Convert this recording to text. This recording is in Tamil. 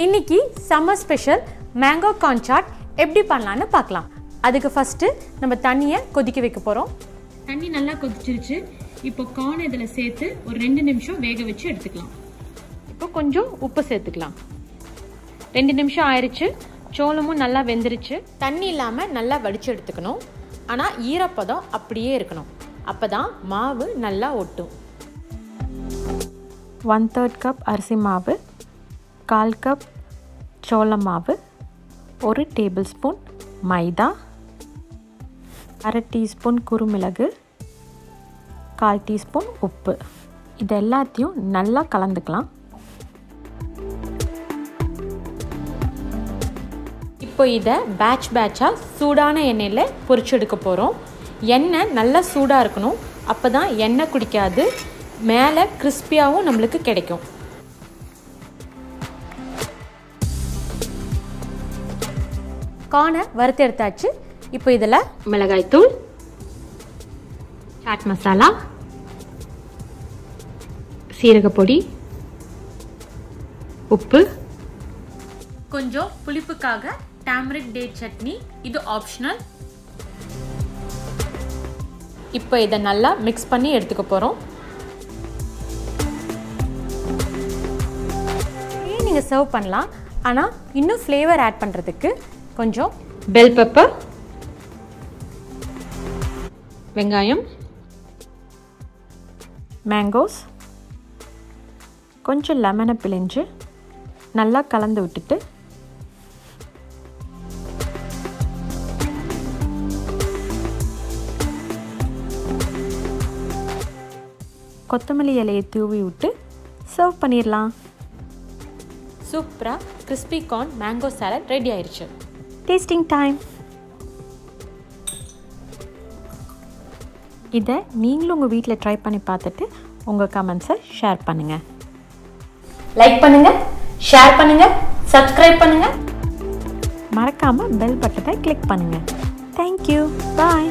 இன்னைக்கு summer special mango corn chaat எப்படி பண்ணலான்னு பார்க்கலாம் அதுக்கு ஃபஸ்ட்டு நம்ம தண்ணியை கொதிக்க வைக்க போகிறோம் தண்ணி நல்லா கொதிச்சிருச்சு இப்போ கார்ன் இதில் சேர்த்து ஒரு ரெண்டு நிமிஷம் வேக வச்சு எடுத்துக்கலாம் இப்போ கொஞ்சம் உப்பு சேர்த்துக்கலாம் ரெண்டு நிமிஷம் ஆயிடுச்சு சோளமும் நல்லா வெந்துருச்சு தண்ணி இல்லாமல் நல்லா வடித்து எடுத்துக்கணும் ஆனால் ஈரப்பதம் அப்படியே இருக்கணும் அப்போ தான் மாவு நல்லா ஒட்டும் ஒன் தேர்ட் கப் அரிசி மாவு கால் கப் சோள மாவு ஒரு டேபிள் ஸ்பூன் மைதா அரை டீஸ்பூன் குருமிளகு கால் டீஸ்பூன் உப்பு இது எல்லாத்தையும் நல்லா கலந்துக்கலாம் இப்போ இதை பேட்ச் பேட்சாக சூடான எண்ணெயில் பொரிச்சு எடுக்க போகிறோம் எண்ணெய் நல்லா சூடாக இருக்கணும் அப்போ தான் எண்ணெய் குடிக்காது மேலே கிறிஸ்பியாகவும் நம்மளுக்கு கிடைக்கும் கார்னை வறுத்து எடுத்தாச்சு இப்போ இதில் மிளகாய்த்தூள் சாட் மசாலா சீரகப்பொடி உப்பு கொஞ்சம் புளிப்புக்காக டேமரிக் டேட் சட்னி இது ஆப்ஷனல் இப்போ இதை நல்லா மிக்ஸ் பண்ணி எடுத்துக்க போகிறோம் நீங்கள் சர்வ் பண்ணலாம் ஆனால் இன்னும் ஃப்ளேவர் ஆட் பண்ணுறதுக்கு கொஞ்சம் பெல் பெப்பர் வெங்காயம் மேங்கோஸ் கொஞ்சம் லெமனை பிழிஞ்சு நல்லா கலந்து விட்டுட்டு கொத்தமல்லி இலையை தூவி விட்டு சர்வ் பண்ணிடலாம் சூப்பராக crispy corn mango salad ready ஆயிடுச்சு டேஸ்டிங் டைம் இதை நீங்களும் உங்கள் வீட்டில் ட்ரை பண்ணி பார்த்துட்டு உங்கள் கமெண்ட்ஸை ஷேர் பண்ணுங்கள் லைக் பண்ணுங்கள் ஷேர் பண்ணுங்கள் சப்ஸ்கிரைப் பண்ணுங்கள் மறக்காமல் பெல் பட்டனை கிளிக் பண்ணுங்கள் தேங்க்யூ பாய்